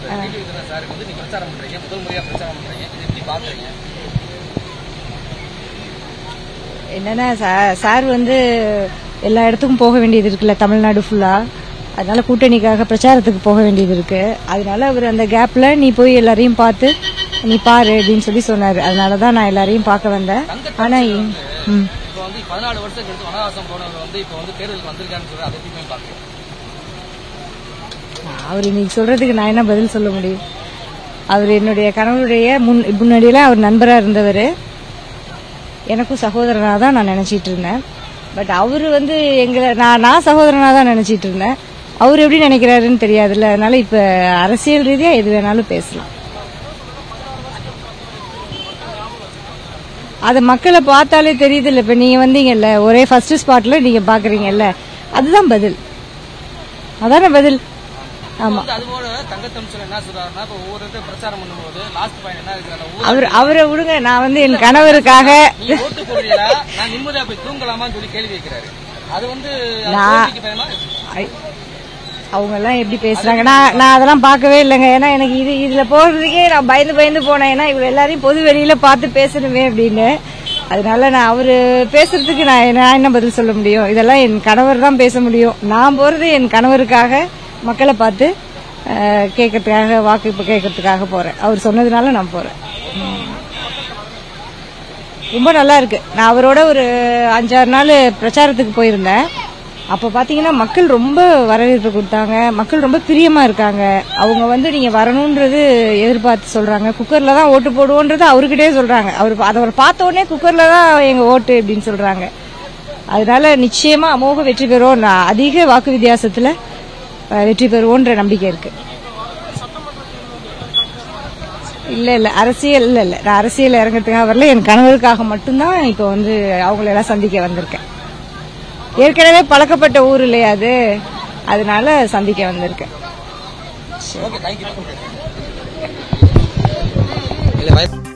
இப்ப டிடி விக்ரமன் சாருக்கு வந்து நீங்க பிரச்சாரம் பண்றீங்க முதல் முறையா பிரச்சாரம் பண்றீங்க இது எப்படி பாக்குறீங்க என்னன்னா சார் சார் வந்து எல்லா இடத்துக்கும் போக வேண்டியது இருக்குல்ல தமிழ்நாடு ஃபுல்லா அதனால கூட்டணிக்காக பிரச்சாரத்துக்கு போக வேண்டியது இருக்கு அதனால அவர் அந்த கேப்ல நீ போய் எல்லாரையும் பார்த்து நீ பாரு அப்படின்னு சொல்லி சொன்னாரு அதனால தான் நான் எல்லாரையும் பார்க்க வந்தேன் ஆனா இ- ம். இப்ப வந்து பதினாலு வருஷம் கழிச்சு வனவாசம் போனவர் வந்து இப்ப வந்து தேர்தலுக்கு வந்திருக்கான்னு சொல்லி அதை எப்படி பாக்குறீங்க அவர் இன்னைக்கு சொல்றதுக்கு நான் என்ன பதில் சொல்ல முடியும் அவர் என்னுடைய கணவருடைய முன் முன்னாடியெல்லாம் அவர் நண்பரா இருந்தவர் எனக்கும் சகோதரனா தான் நான் நினைச்சிட்டு இருந்தேன் பட் அவரு வந்து எங்களை நான் நான் சகோதரனா தான் நினைச்சிட்டு இருந்தேன் அவர் எப்படி நினைக்கிறாருன்னு தெரியாதுல்ல அதனால இப்ப அரசியல் ரீதியா எது வேணாலும் பேசலாம் அது மக்களை பார்த்தாலே தெரியுதுல்ல இப்ப நீங்க வந்தீங்கல்ல ஒரே ஃபர்ஸ்ட் ஸ்பாட்ல நீங்க பாக்குறீங்கல்ல அதுதான் பதில் அதானே பதில் ஆமா வந்து அதுபோல தங்கத்தமிழ்ச்சல் என்ன சொல்றாருன்னா இப்ப ஒவ்வொரு இடத்துல பிரச்சாரம் பண்ணும்போது லாஸ்ட் பாயிண்ட் என்ன இருக்கிற ஊர் அவர் அவரை விடுங்க நான் வந்து என் கணவருக்காக நீ ஓட்டு போடுறீங்களா நான் நிம்மதியா போய் தூங்கலாமான்னு சொல்லி கேள்வி கேட்கிறாரு அது வந்து அது நான்- தோல்விக்கு பயமா அவங்க எல்லாம் எப்படி பேசுறாங்க நான் நான் அதெல்லாம் பார்க்கவே இல்லைங்க ஏன்னா எனக்கு இது இதுல போறதுக்கே நான் பயந்து பயந்து போனேன் ஏன்னா இவங்க எல்லாரையும் பொது வெளியில பார்த்து பேசணுமே அப்படின்னு அதனால நான் அவரு பேசுறதுக்கு நான் என்ன- நான் என்ன பதில் சொல்ல முடியும் இதெல்லாம் என் கணவர் தான் பேச முடியும் நான் போறது என் கணவருக்காக மக்களை பார்த்து அஹ், கேட்கறதுக்காக வாக்கு இப்ப கேட்கறதுக்காக போறேன் அவர் சொன்னதுனால நான் போறேன் ரொம்ப நல்லா இருக்கு நான் அவரோட ஒரு அஞ்சாறு நாள் பிரச்சாரத்துக்கு போயிருந்தேன் அப்ப பாத்தீங்கன்னா மக்கள் ரொம்ப வரவேற்பு கொடுத்தாங்க மக்கள் ரொம்ப பிரியமா இருக்காங்க அவங்க வந்து நீங்க வரணும்ன்றது எதிர்பார்த்து சொல்றாங்க குக்கர்ல தான் ஓட்டு போடுவோன்றது அவர்கிட்டயே சொல்றாங்க அவர் அதை அவர் பார்த்த உடனே குக்கர்ல தான் எங்க ஓட்டு அப்படின்னு சொல்றாங்க அதனால நிச்சயமா அமோக வெற்றி பெறுவோம் நான் அதிக வாக்கு வித்தியாசத்துல அஹ், வெற்றி பெறுவோன்ற நம்பிக்கை இருக்கு இல்ல இல்ல அரசியல் இல்ல இல்ல நான் அரசியல் இறங்கிறதுக்காக வரல என் கணவருக்காக மட்டும்தான் இப்ப வந்து அவங்கள எல்லாம் சந்திக்க வந்திருக்கேன் ஏற்கனவே பழக்கப்பட்ட ஊர் இல்லையா அது அதனால சந்திக்க வந்திருக்கேன் ஓகே தேங்க்யூ இல்ல வய-